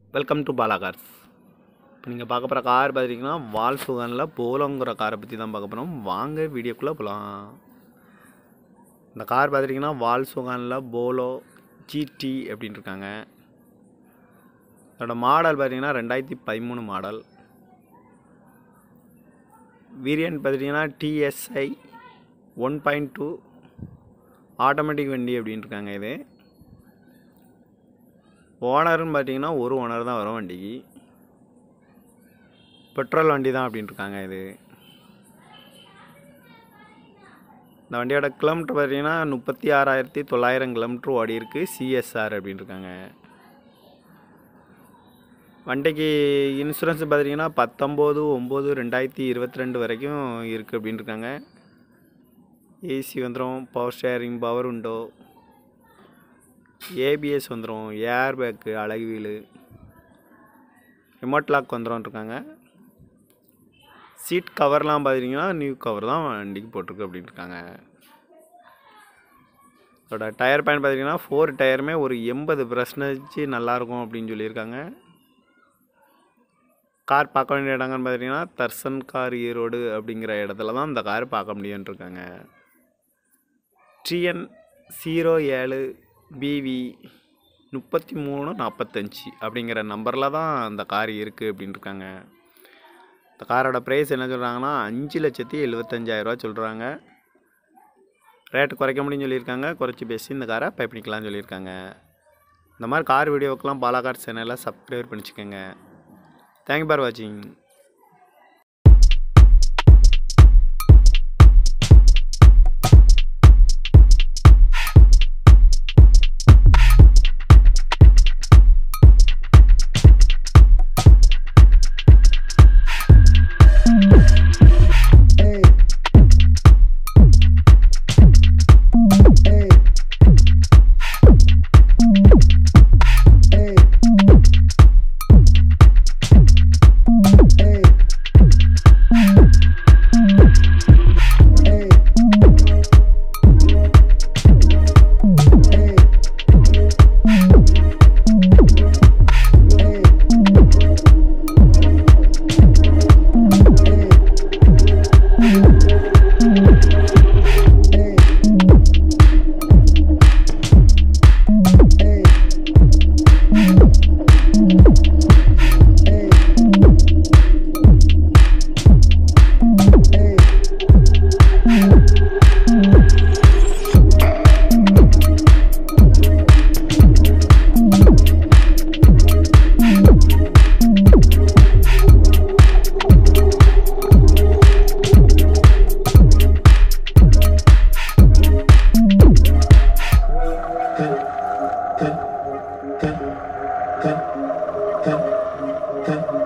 Welcome to Bala cars இப்போ நீங்கள் பார்க்க போகிற கார் பார்த்தீங்கன்னா வால்ஃபுகனில் போலோங்கிற காரை பற்றி தான் பார்க்க போகிறோம் வாங்க வீடியோக்குள்ளே போகலாம் இந்த கார் பார்த்துட்டிங்கன்னா வால்ஃபுகனில் போலோ ஜிடி அப்படின்னு இருக்காங்க அதோட மாடல் பார்த்தீங்கன்னா ரெண்டாயிரத்தி பதிமூணு மாடல் வேரியன்ட் பார்த்துட்டிங்கன்னா TSI one point two automatic வண்டி அப்படின்னு இருக்காங்க இது ஓனர்னு பார்த்தீங்கன்னா ஒரு ஓனர் தான் வரும் வண்டிக்கு பெட்ரோல் வண்டி தான் அப்படின்னு இருக்காங்க இது இந்த வண்டியோட கிலோமீட்டர் பார்த்தீங்கன்னா முப்பத்தி ஆறாயிரத்தி தொள்ளாயிரம் கிலோமீட்டர் ஓடி இருக்கு சிஎஸ்ஆர் அப்படின்னு இருக்காங்க வண்டிக்கு இன்சூரன்ஸ் பார்த்தீங்கன்னா பத்தொம்போது ஒம்பது ரெண்டாயிரத்தி இருபத்தி ரெண்டு வரைக்கும் இருக்குது அப்படின்னு இருக்காங்க ஏசி வந்துடும் power steering power window ABS வந்துடும் ஏர் பேக்கு அழகு வீலு ரிமோட் லாக் வந்துடும் இருக்காங்க சீட் கவர்லாம் பார்த்தீங்கன்னா நியூ கவர் தான் வண்டிக்கு போட்டிருக்கு அப்படின்னு இருக்காங்க அதோட டயர் பேன் பார்த்தீங்கன்னா ஃபோர் டயருமே ஒரு எண்பது பர்சன்டேஜ் நல்லாயிருக்கும் அப்படின்னு சொல்லியிருக்காங்க கார் பார்க்க வேண்டிய இடங்கன்னு பார்த்தீங்கன்னா தர்சன் கார் ஈரோடு அப்படிங்கிற இடத்துல தான் இந்த கார் பார்க்க முடியும்னு இருக்காங்க டிஎன் ஜீரோ ஏழு பிவி முப்பத்தி மூணு நாற்பத்தஞ்சு அப்படிங்கிற நம்பரில் தான் அந்த கார் இருக்குது அப்படின்னு இருக்காங்க இந்த காரோட ப்ரைஸ் என்ன சொல்கிறாங்கன்னா அஞ்சு லட்சத்தி எழுபத்தஞ்சாயிரரூவா சொல்கிறாங்க ரேட்டு குறைக்க முடியும்னு சொல்லியிருக்காங்க குறைச்சி பேசி இந்த காரை பை பண்ணிக்கலாம்னு சொல்லியிருக்காங்க இந்த மாதிரி கார் வீடியோவுக்கெல்லாம் பாலாகார் சேனலை சப்ஸ்கிரைப் பண்ணிச்சுக்கோங்க தேங்க்யூ ஃபார் வாட்சிங் Ten, ten, ten, ten, ten, ten.